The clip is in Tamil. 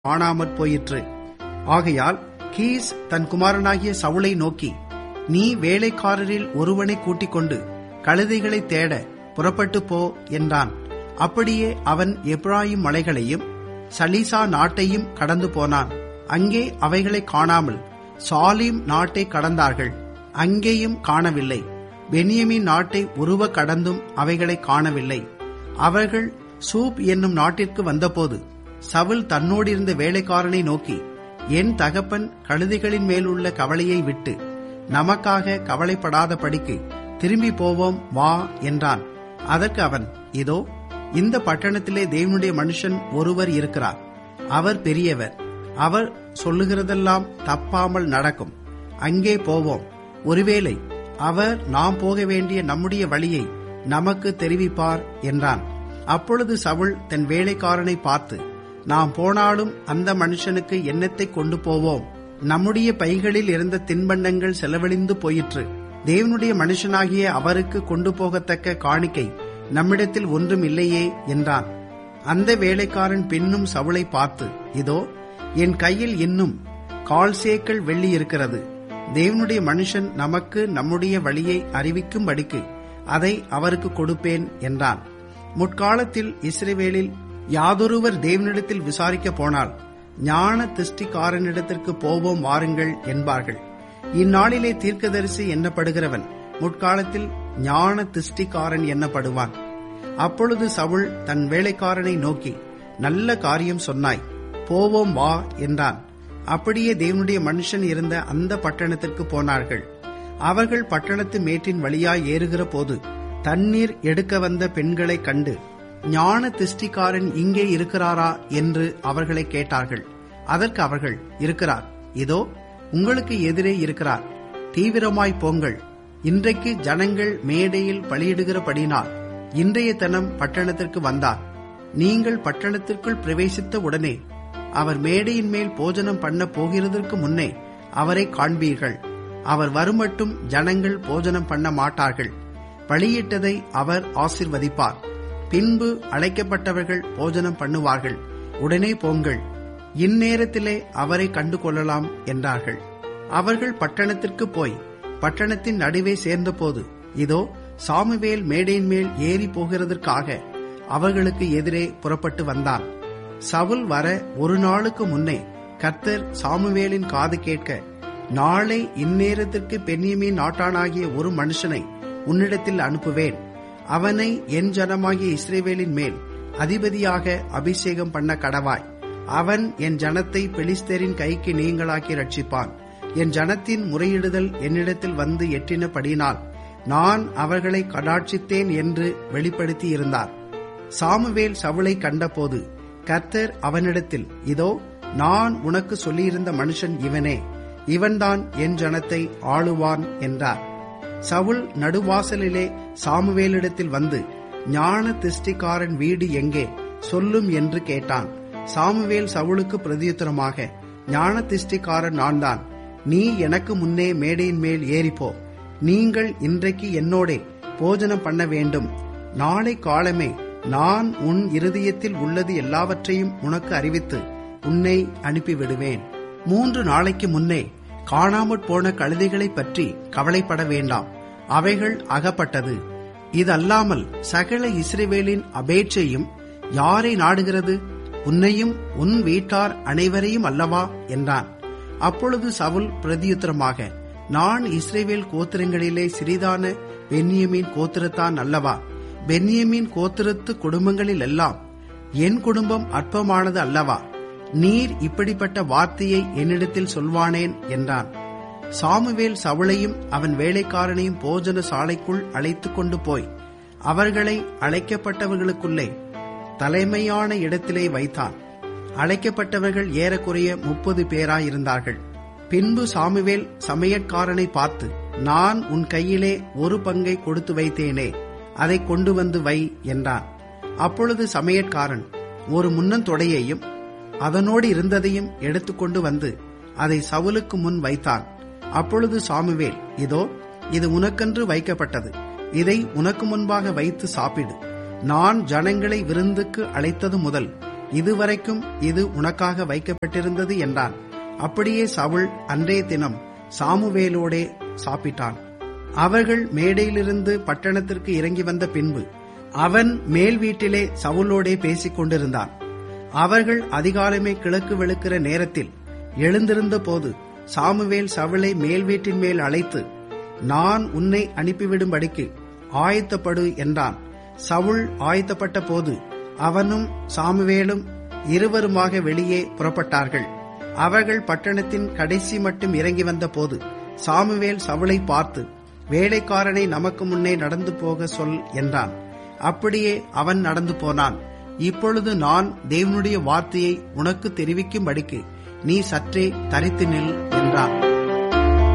காணாமற் போயிற்று ஆகையால் கீஸ் தன் குமாரனாகிய சவுலை நோக்கி நீ வேலைக்காரரில் ஒருவனை கூட்டிக் கொண்டு கழுதைகளை தேட புறப்பட்டு போ என்றான் அப்படியே அவன் எப்ராயிம் மலைகளையும் சலீசா நாட்டையும் கடந்து போனான் அங்கே அவைகளை காணாமல் சாலிம் நாட்டை கடந்தார்கள் அங்கேயும் காணவில்லை பெனியமின் நாட்டை உருவ கடந்தும் அவைகளை காணவில்லை அவர்கள் சூப் என்னும் நாட்டிற்கு வந்தபோது சவுல் தன்னோடிருந்த வேலைக்காரனை நோக்கி என் தகப்பன் கழுதைகளின் மேலுள்ள கவலையை விட்டு நமக்காக கவலைப்படாத படிக்கு திரும்பி போவோம் வா என்றான் அதற்கு அவன் இதோ இந்த பட்டணத்திலே தேவனுடைய மனுஷன் ஒருவர் இருக்கிறார் அவர் பெரியவர் அவர் சொல்லுகிறதெல்லாம் தப்பாமல் நடக்கும் அங்கே போவோம் ஒருவேளை அவர் நாம் போக வேண்டிய நம்முடைய வழியை நமக்கு தெரிவிப்பார் என்றான் அப்பொழுது சவுல் தன் வேலைக்காரனை பார்த்து நாம் போனாலும் அந்த மனுஷனுக்கு எண்ணத்தை கொண்டு போவோம் நம்முடைய பைகளில் இருந்த தின்பண்டங்கள் செலவழிந்து போயிற்று தேவனுடைய மனுஷனாகிய அவருக்கு கொண்டு போகத்தக்க காணிக்கை நம்மிடத்தில் ஒன்றும் இல்லையே என்றான் அந்த வேலைக்காரன் பின்னும் சவுளை பார்த்து இதோ என் கையில் இன்னும் கால் சேக்கள் வெள்ளி இருக்கிறது தேவனுடைய மனுஷன் நமக்கு நம்முடைய வழியை அறிவிக்கும்படிக்கு அதை அவருக்கு கொடுப்பேன் என்றான் முற்காலத்தில் இஸ்ரேவேலில் யாதொருவர் தேவனிடத்தில் விசாரிக்க போனால் ஞான திருஷ்டிக்காரனிடத்திற்கு போவோம் வாருங்கள் என்பார்கள் இந்நாளிலே தீர்க்கதரிசி எண்ணப்படுகிறவன் முற்காலத்தில் ஞான திருஷ்டிக்காரன் எண்ணப்படுவான் அப்பொழுது சவுள் தன் வேலைக்காரனை நோக்கி நல்ல காரியம் சொன்னாய் போவோம் வா என்றான் அப்படியே தேவனுடைய மனுஷன் இருந்த அந்த பட்டணத்திற்கு போனார்கள் அவர்கள் பட்டணத்து மேட்டின் வழியாய் ஏறுகிற போது தண்ணீர் எடுக்க வந்த பெண்களை கண்டு ஞான திஷ்டிக்காரன் இங்கே இருக்கிறாரா என்று அவர்களை கேட்டார்கள் அதற்கு அவர்கள் இருக்கிறார் இதோ உங்களுக்கு எதிரே இருக்கிறார் தீவிரமாய் போங்கள் இன்றைக்கு ஜனங்கள் மேடையில் பலியிடுகிறபடினால் இன்றைய தினம் பட்டணத்திற்கு வந்தார் நீங்கள் பட்டணத்திற்குள் பிரவேசித்த உடனே அவர் மேடையின் மேல் போஜனம் பண்ண போகிறதற்கு முன்னே அவரை காண்பீர்கள் அவர் வருமட்டும் ஜனங்கள் போஜனம் பண்ண மாட்டார்கள் பலியிட்டதை அவர் ஆசிர்வதிப்பார் பின்பு அழைக்கப்பட்டவர்கள் போஜனம் பண்ணுவார்கள் உடனே போங்கள் இந்நேரத்திலே அவரை கண்டு கொள்ளலாம் என்றார்கள் அவர்கள் பட்டணத்திற்கு போய் பட்டணத்தின் நடுவே சேர்ந்தபோது இதோ சாமுவேல் மேடையின் மேல் ஏறி போகிறதற்காக அவர்களுக்கு எதிரே புறப்பட்டு வந்தான் சவுல் வர ஒரு நாளுக்கு முன்னே கர்த்தர் சாமுவேலின் காது கேட்க நாளை இந்நேரத்திற்கு பெண்ணியமின் நாட்டானாகிய ஒரு மனுஷனை உன்னிடத்தில் அனுப்புவேன் அவனை என் ஜனமாகிய இஸ்ரேவேலின் மேல் அதிபதியாக அபிஷேகம் பண்ண கடவாய் அவன் என் ஜனத்தை பெலிஸ்தரின் கைக்கு நீங்களாக்கி ரட்சிப்பான் என் ஜனத்தின் முறையிடுதல் என்னிடத்தில் வந்து எட்டினபடினால் நான் அவர்களை கடாட்சித்தேன் என்று வெளிப்படுத்தி இருந்தார் சாமுவேல் சவுளை கண்டபோது கர்த்தர் அவனிடத்தில் இதோ நான் உனக்கு சொல்லியிருந்த மனுஷன் இவனே இவன்தான் என் ஜனத்தை ஆளுவான் என்றார் சவுல் நடுவாசலிலே சாமுவேலிடத்தில் வந்து ஞான திஷ்டிக்காரன் வீடு எங்கே சொல்லும் என்று கேட்டான் சாமுவேல் சவுளுக்கு பிரதியுத்தரமாக ஞான திஷ்டிக்காரன் நான் தான் நீ எனக்கு முன்னே மேடையின் மேல் ஏறிப்போ நீங்கள் இன்றைக்கு என்னோடே போஜனம் பண்ண வேண்டும் நாளை காலமே நான் உன் இருதயத்தில் உள்ளது எல்லாவற்றையும் உனக்கு அறிவித்து உன்னை அனுப்பிவிடுவேன் மூன்று நாளைக்கு முன்னே காணாமற் போன கழுதைகளை பற்றி கவலைப்பட வேண்டாம் அவைகள் அகப்பட்டது இதல்லாமல் சகல இஸ்ரேவேலின் அபேட்சையும் யாரை நாடுகிறது உன்னையும் உன் வீட்டார் அனைவரையும் அல்லவா என்றான் அப்பொழுது சவுல் பிரதியுத்தரமாக நான் இஸ்ரேவேல் கோத்திரங்களிலே சிறிதான பென்னியமின் கோத்திரத்தான் அல்லவா பென்னியமின் கோத்திரத்து குடும்பங்களில் எல்லாம் என் குடும்பம் அற்பமானது அல்லவா நீர் இப்படிப்பட்ட வார்த்தையை என்னிடத்தில் சொல்வானேன் என்றான் சாமுவேல் சவுளையும் அவன் வேலைக்காரனையும் போஜன சாலைக்குள் அழைத்து கொண்டு போய் அவர்களை அழைக்கப்பட்டவர்களுக்குள்ளே தலைமையான இடத்திலே வைத்தான் அழைக்கப்பட்டவர்கள் ஏறக்குறைய முப்பது பேராயிருந்தார்கள் பின்பு சாமுவேல் சமையற்காரனை பார்த்து நான் உன் கையிலே ஒரு பங்கை கொடுத்து வைத்தேனே அதை கொண்டு வந்து வை என்றான் அப்பொழுது சமையற்காரன் ஒரு முன்னந்தொடையையும் அதனோடு இருந்ததையும் எடுத்துக்கொண்டு வந்து அதை சவுலுக்கு முன் வைத்தான் அப்பொழுது சாமுவேல் இதோ இது உனக்கென்று வைக்கப்பட்டது இதை உனக்கு முன்பாக வைத்து சாப்பிடு நான் ஜனங்களை விருந்துக்கு அழைத்தது முதல் இதுவரைக்கும் இது உனக்காக வைக்கப்பட்டிருந்தது என்றான் அப்படியே சவுல் அன்றைய தினம் சாமுவேலோடே சாப்பிட்டான் அவர்கள் மேடையிலிருந்து பட்டணத்திற்கு இறங்கி வந்த பின்பு அவன் மேல் வீட்டிலே சவுலோடே பேசிக் கொண்டிருந்தான் அவர்கள் அதிகாலமே கிழக்கு வெளுக்கிற நேரத்தில் எழுந்திருந்த போது சாமுவேல் சவுளை மேல் வீட்டின் மேல் அழைத்து நான் உன்னை அனுப்பிவிடும்படிக்கு ஆயத்தப்படு என்றான் சவுல் ஆயத்தப்பட்ட போது அவனும் சாமுவேலும் இருவருமாக வெளியே புறப்பட்டார்கள் அவர்கள் பட்டணத்தின் கடைசி மட்டும் இறங்கி வந்த போது சாமுவேல் சவுளை பார்த்து வேலைக்காரனை நமக்கு முன்னே நடந்து போக சொல் என்றான் அப்படியே அவன் நடந்து போனான் இப்பொழுது நான் தேவனுடைய வார்த்தையை உனக்கு தெரிவிக்கும்படிக்கு நீ சற்றே தரித்து நில் என்றான்